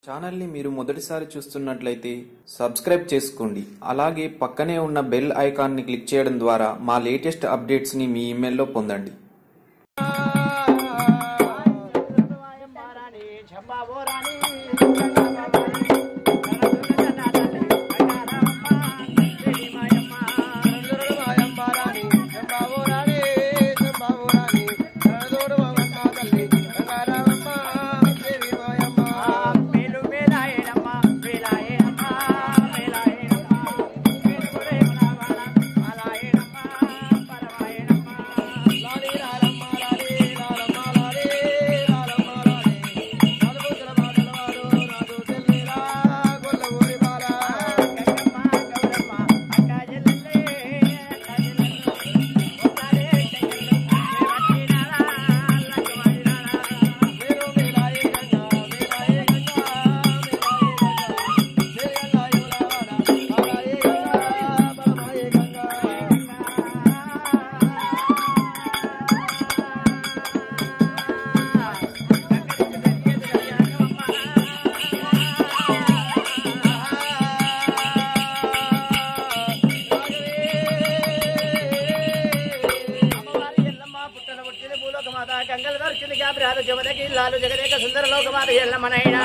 ఛానల్ని మీరు మొదటిసారి చూస్తున్నట్లయితే సబ్స్క్రైబ్ చేసుకోండి అలాగే పక్కనే ఉన్న బెల్ ఐకాన్ని క్లిక్ చేయడం ద్వారా మా లేటెస్ట్ అప్డేట్స్ని మీ ఇమెయిల్లో పొందండి గంగల దర్శిని గాబ్రాలు జమదకి లాలు జగదేక సుందర లోకమాత ఎల్లమనైనా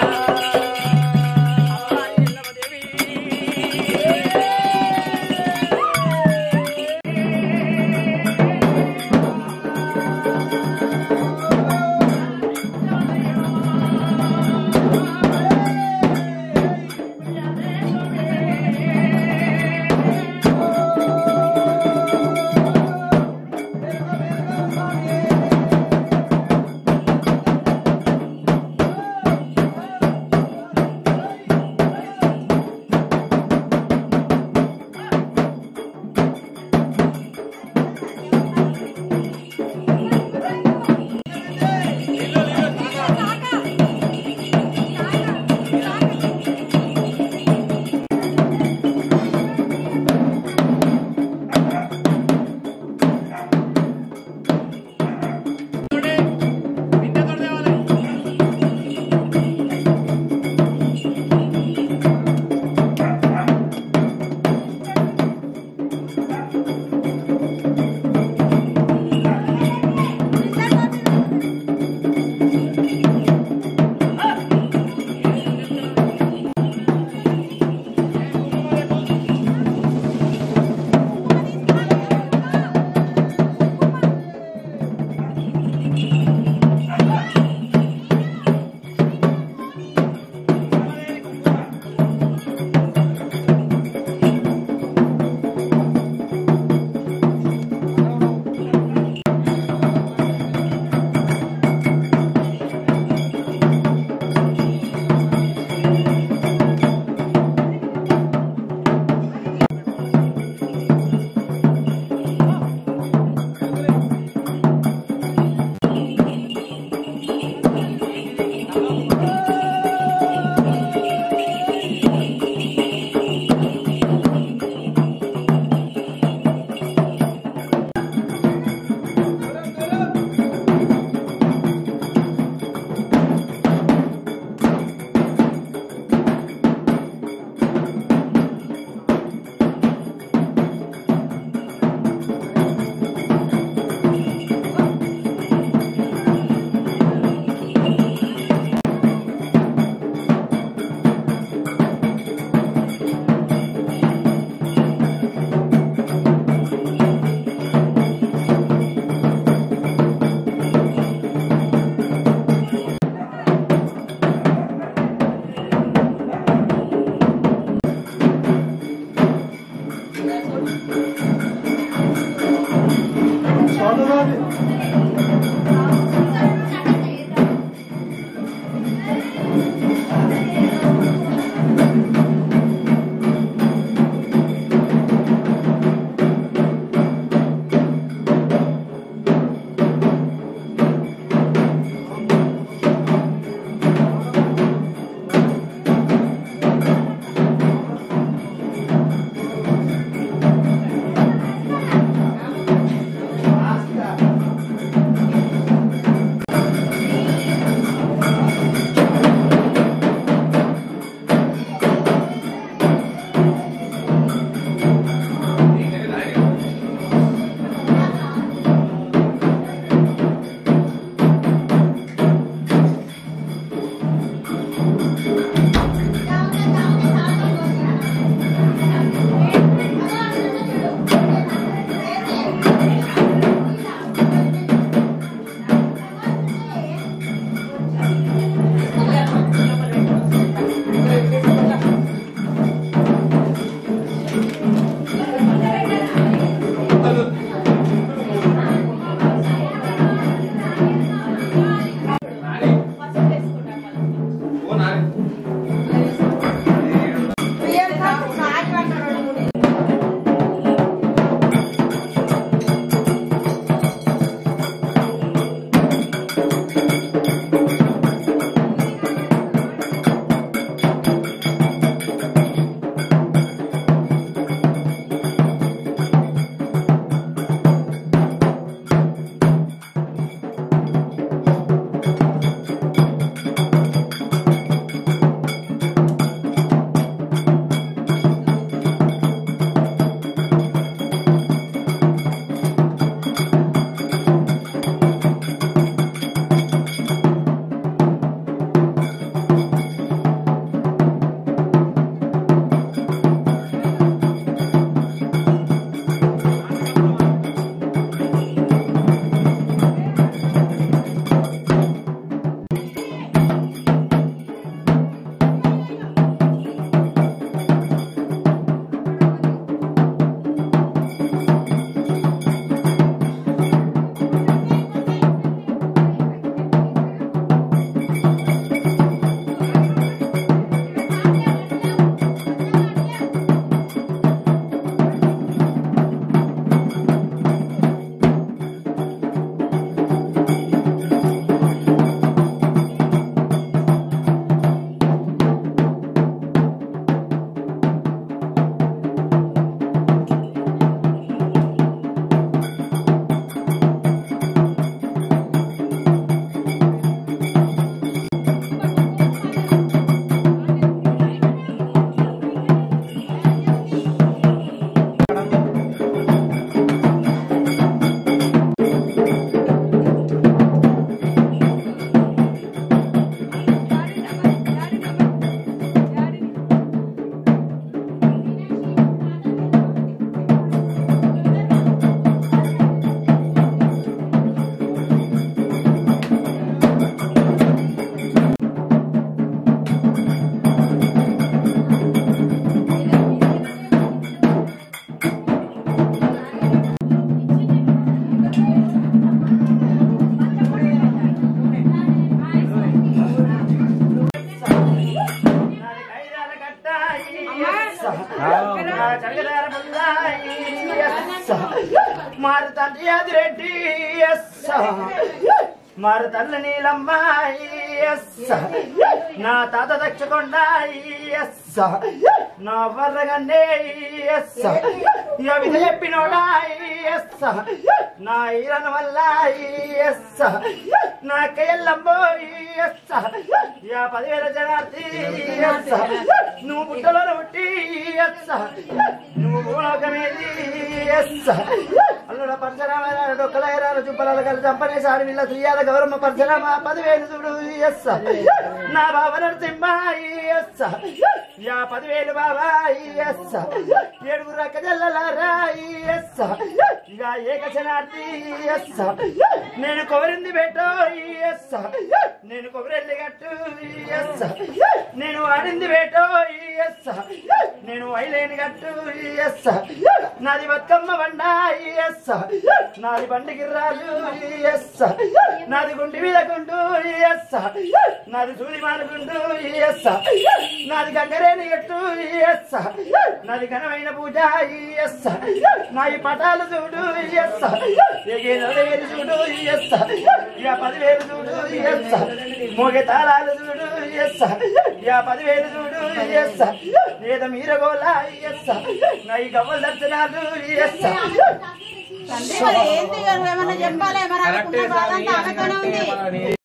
మరి తండ్రి ఆదిరెడ్డి ఎస్ మరి తల్లి నీలమ్మ ఎస్ నా తాత దక్షకొండ ఎస్ నా వర్రగన్నే ఎస్ ఇక విధ చెప్పినోడా ఎస్ నా ఈరన వల్ల ఎస్ నా కయ్యల్లమ్మో ఎస్ ఇక పదివేల జనార్ది ఎస్ నువ్వు పుట్టలో పుట్టి ఎస్ నువ్వు భూలోకమేది ఎస్ అల్లుడ పరశురామ డొక్కలైరాలు చుప్పలాలు కలిసి చంపనే సారి వీళ్ళ శ్రీయాల గౌరమ్మ పరశురామ పదివేలు చూడు ఎస్ నా బాబా నరసింహ ఎస్ యా పదివేలు బాబా ఎస్ ఏడుగురు అక్క జల్లలారా ఎస్ ఇక ఏకశనార్థి ఎస్ నేను కోరింది బెట్టో ఎస్ నేను కొబ్బరెల్లి గట్టు ఎస్ నేను ఆడింది బేటో ఎస్ నేను వైలేని గట్టు ఎస్ నాది బతుకమ్మ బండ ఎస్ నాది బండికి రాజు ఎస్ నాది గుండి మీద గుండు ఎస్ నాది సూది మానుగుండు ఎస్ నాది గంగరేని గట్టు ఎస్ నాది ఘనమైన పూజ ఎస్ నాయి పటాలు చూడు ఎస్ వేలు చూడు ఎస్ ఇక పదివేలు చూడు ఎస్ మోగే తాళాలు చూడు ఎస్ ఇక పదివేలు చూడు ఎస్ లేదా మీరగోలా ఎస్ నాయి గవ్వల దర్శనాలు ఎస్ తండ్రి మరి ఏంటి ఇక నువ్వేమన్నా చెప్పాలి మరి అనుకున్న బాధ అంతా ఆమెతోనే ఉంది